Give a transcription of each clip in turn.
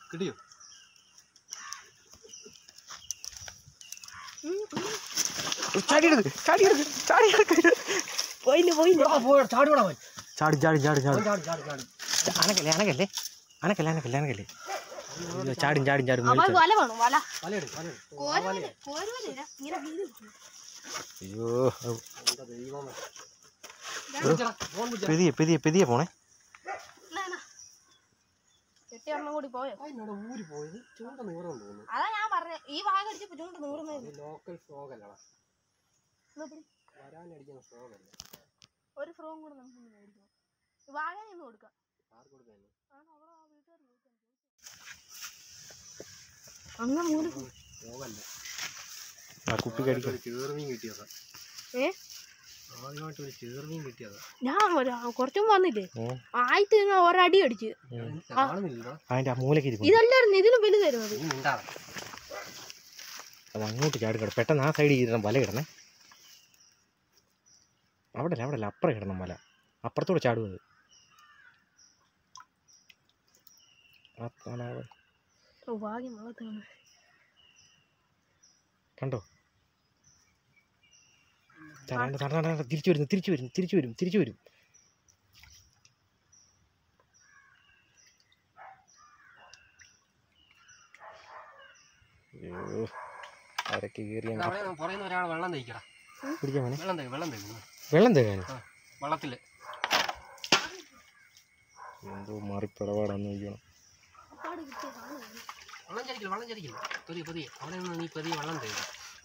കിട്ടിയോ ചാടി എടുക്ക് ചാടി എടുക്ക് ചാടി എടുക്ക് പോയില്ല പോയില്ല പോയി ചാടി വിടാൻ ചാടി ചാടി ചാടി ചാടി ചാടി ചാടി ചാടി അനക്കല്ലേ അനക്കല്ലേ അനക്കല്ലേ അനക്കല്ലേ അനക്കല്ലേ അയ്യോ, ചാടും ചാടും ചാടും അമ്മ മേടിച്ചോ. വല വേണം വല വലയിട് വലയിട് കോരുവല കോരുവല ഇങ്ങനെ വീട് അയ്യോ ഔ. എന്താ ദൈവമേ പെതിയെ പെതിയെ പെതിയെ പോണേ കെട്ടി ഒരെണ്ണം കൂടി പോയോ അതിനോട് ഊരി പോയത് ചൂണ്ട നൂറെന്ന് തോന്നുന്നു അതാ ഞാൻ പറഞ്ഞ ഈ ഭാഗം അടിച്ചപ്പോ ചൂണ്ട് നൂറുന്നത് ഇത് ലോക്കൽ ഫ്രോഗ് അല്ലടാ വരാനടിക്കുന്ന ഫ്രോഗ് അല്ല ഒരു ഫ്രോം കൂടെ നമുക്ക് മേടിക്കാം വാഴ നിന്ന് കൊടുക്കാം ആർക്ക് കൊടുക്കാന് ആണ് അവിടെ ആ വീട്ടുകാർ കൊടുക്കാൻ അങ്ങനെ മൂന്ന് ഫ്രോഗ് അല്ല ആ കുപ്പി കടിക്കും ഒരു ചേർമീൻ കിട്ടിയതാ ഏ ആദ്യമായിട്ട് ഒരു ചേർമീൻ കിട്ടിയതാ ഞാൻ ഒരു- കുറച്ചും വന്നില്ലേ ഉം, ആയിരത്തി ഒരടി അടിച്ച് ഉം. കാണുന്നില്ലടാ അതിന്റെ ആ മൂലക്ക് ഇരിക്കും ഇതല്ലായിരുന്നു ഇതിലും വലുതായിരുന്നു അത് നീ മിണ്ടാതെ അത് അങ്ങോട്ട് ചാടി കിടണം പെട്ടെന്ന് ആ സൈഡിൽ ഇടണം വല ഇടണേ അവിടെ അല്ല അവിടെ അല്ല അപ്പുറം ഇടണം വല അപ്പുറത്തൂടെ ചാടും അത് അതാണ് ആ വ- ഓ ഭാഗ്യം വളർത്താണ് കണ്ടോ തടാണ്ട് തടാണ്ട് തിരിച്ചു വരുന്നു തിരിച്ചു വരും തിരിച്ചു വരും തിരിച്ചു വരും അയ്യോ അരക്ക് കീറിയ അവിടെ പറയുന്ന ഒരാൾ വെള്ളം തയ്ക്കടാ പിടിക്കാൻ മോനെ വെള്ളം തേക്കും വെള്ളം തേക്കും വെള്ളം തേക്കാൻ വള്ളത്തില് എന്തോ മാറിപ്പിടപാടാന്ന് നോക്കണം അപ്പാട് കിട്ടിയ സാധനം വെള്ളം ചരിക്കില്ല വെള്ളം ചരിക്കില്ല പതിയെ പതിയെ അവിടെ നിന്ന് നീ പതിയെ വെള്ളം തേക്കും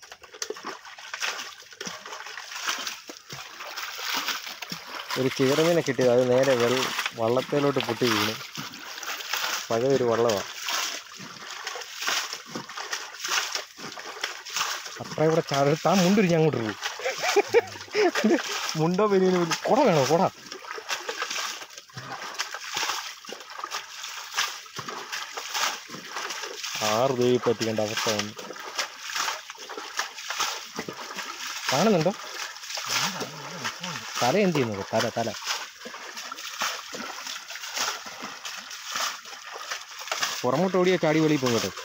ഒരു ചീറമീനെ കിട്ടിയത് അത് നേരെ വെള്ള വള്ളത്തേലോട്ട് പൊട്ടി വീണു പഴയ ഒരു വള്ളമാണ് അപ്പറ ഇവിടെ ചാടി താൻ മുണ്ടിരിഞ്ഞ് അങ്ങോട്ട് പോകും മുണ്ടോ പെരിയനോ കുട വേണോ കുട ആറ് ദേവി പറ്റിക്കേണ്ട അവസ്ഥ വന്നു കാണുന്നുണ്ടോ തല എന്ത് ചെയ്യുന്നത് തല തല പുറമോട്ട് ഓടിയ ചാടി വെളിയിൽ പോകും കേട്ടോ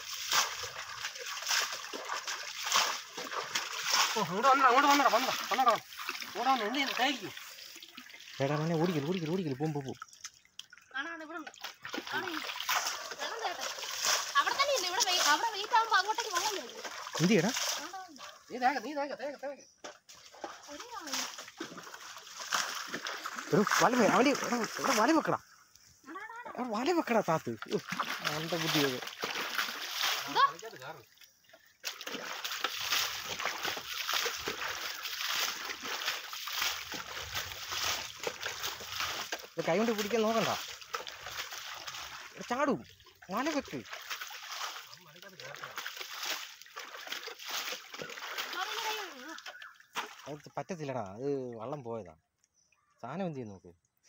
ഓ അങ്ങോട്ട് വന്നടാ അങ്ങോട്ട് വന്നടാ വന്നടാ വന്നടാ ഓടാ എന്ത് ചെയ്യുന്നു തേക്കും ഏടാ മോനെ ഓടിക്കൽ ഓടിക്കൽ ഓടിക്കൽ പോകും പോകും കാണാണ് ഇവിടെ ഉണ്ട് ആണ് ഈ വെള്ളം തേട്ടെ അവിടെ തന്നെ ഇല്ല ഇവിടെ വെയി- അവിടെ വെയിറ്റ് ആകുമ്പോ അങ്ങോട്ടേക്ക് വെള്ളം തരും എന്ത് ചെയ്യടാ നീ തേക്ക നീ തേക്ക തേക്ക തേക്ക ഒരേ ആളാണ്. ഒരു വല വേ- അവന് എടാ, എടാ വല വെക്കടാ എടാ, വല വെക്കടാ താത്ത് ഉഫ്, അവന്റെ ബുദ്ധി അത് കളിക്കാത്ത കാരണം ഇത് കൈ കൊണ്ട് പിടിക്കാൻ നോക്കണ്ട എടാ, ചാടും വല വെക്ക് അവന്റെ കൈ ഉണ്ട്. അത് പറ്റത്തില്ലടാ അത് വള്ളം പോയതാ സാധനം എന്ത് ചെയ്യും നോക്ക്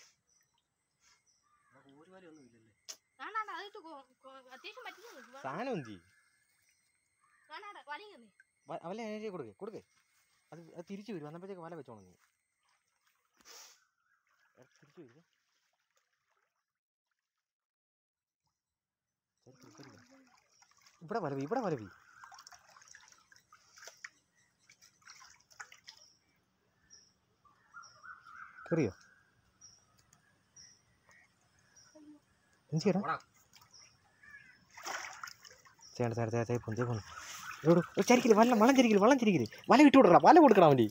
ഒരു കാര്യം ഒന്നും ഇല്ലല്ലേ കാണാണ്ട അതിട്ട് കൊ- കൊ- അത്യാവശ്യം പറ്റുന്നു സാധനം എന്ത് ചെയ്യും കാണാണ്ട വലിയുന്നേ വ- വല അതിലേക്ക് കൊടുക്ക് കൊടുക്ക് അത് അത് തിരിച്ചു വരും അന്നപ്പോഴത്തേക്ക് വല വെച്ചോണം നീ എടാ, തിരിച്ചു വരും ഇവിടെ വലവി ഇവിടെ വലവി കയറിയോ എന്ത് ചെയ്യടാ ഓടാ ചേട്ട ചേട്ട ചേട്ട തേപ്പം തേപ്പം എവിടെ ചരിക്കില്ല വല്ല വള്ളം ചരിക്കില്ല വള്ളം ചരിക്കില്ല വല വിട്ടു കൊടുക്കടാ വല കൊടുക്കടാ അവൻ്റെ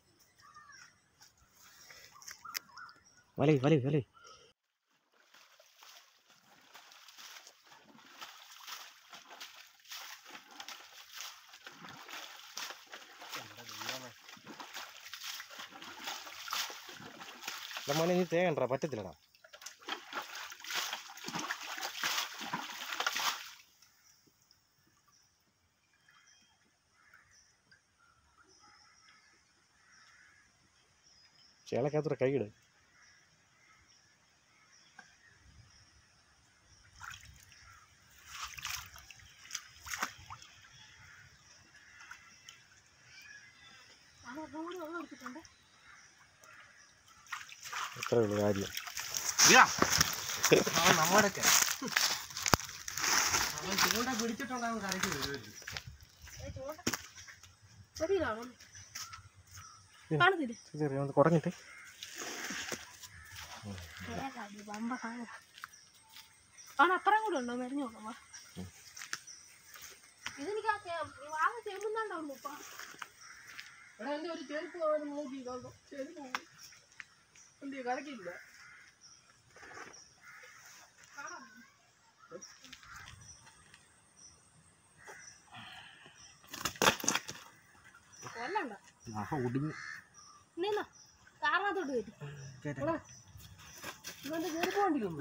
വല വല വല മോനെ നീ തേങ്ങണ്ടാ പറ്റത്തില്ലടാ ചേളക്കകത്തൂടെ കൈയിട് അത് ഒന്നും കൂടി വെള്ളം എടുത്തിട്ടുണ്ട് എത്ര ഉള്ളു കാര്യം അവൻ നമ്മുടെ ചൂണ്ട പിടിച്ചിട്ടുണ്ടാകും കരയ്ക്ക് വരുമായിരുന്നു ഏ, ചൂണ്ട വെളിയിലാണോ കാണത്തില്ലേ ചെറിയ ഒന്ന് കുറഞ്ഞിട്ട് ഏതാടി വമ്പ സാധനം ആണ് അപ്പുറം കൂടെ ഉണ്ടോ മെരിഞ്ഞു നോക്കാം ഇതെനിക്ക് ആ ചേ- വാങ്ങ ചേമ്പുന്നാണ്ടാവുന്നു ഇപ്പൊ എടാ എൻ്റെ ഒരു ചെരുപ്പ് കാണുന്നു നോക്കി കാണുന്നു ചെരുപ്പ് എന്ത് കരക്കില്ല കൊല്ലണ്ട ആഹ ഒടിഞ്ഞു നിന്നോ കാറിനകത്തോട്ട് കയറ്റി ഇവൻ്റെ ചെരുപ്പ് കണ്ടില്ലൊന്നും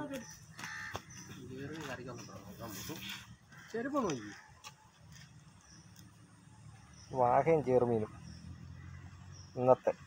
ചെരുപ്പ് നോക്കി വാഹയും ചേർമീനും ഇന്നത്തെ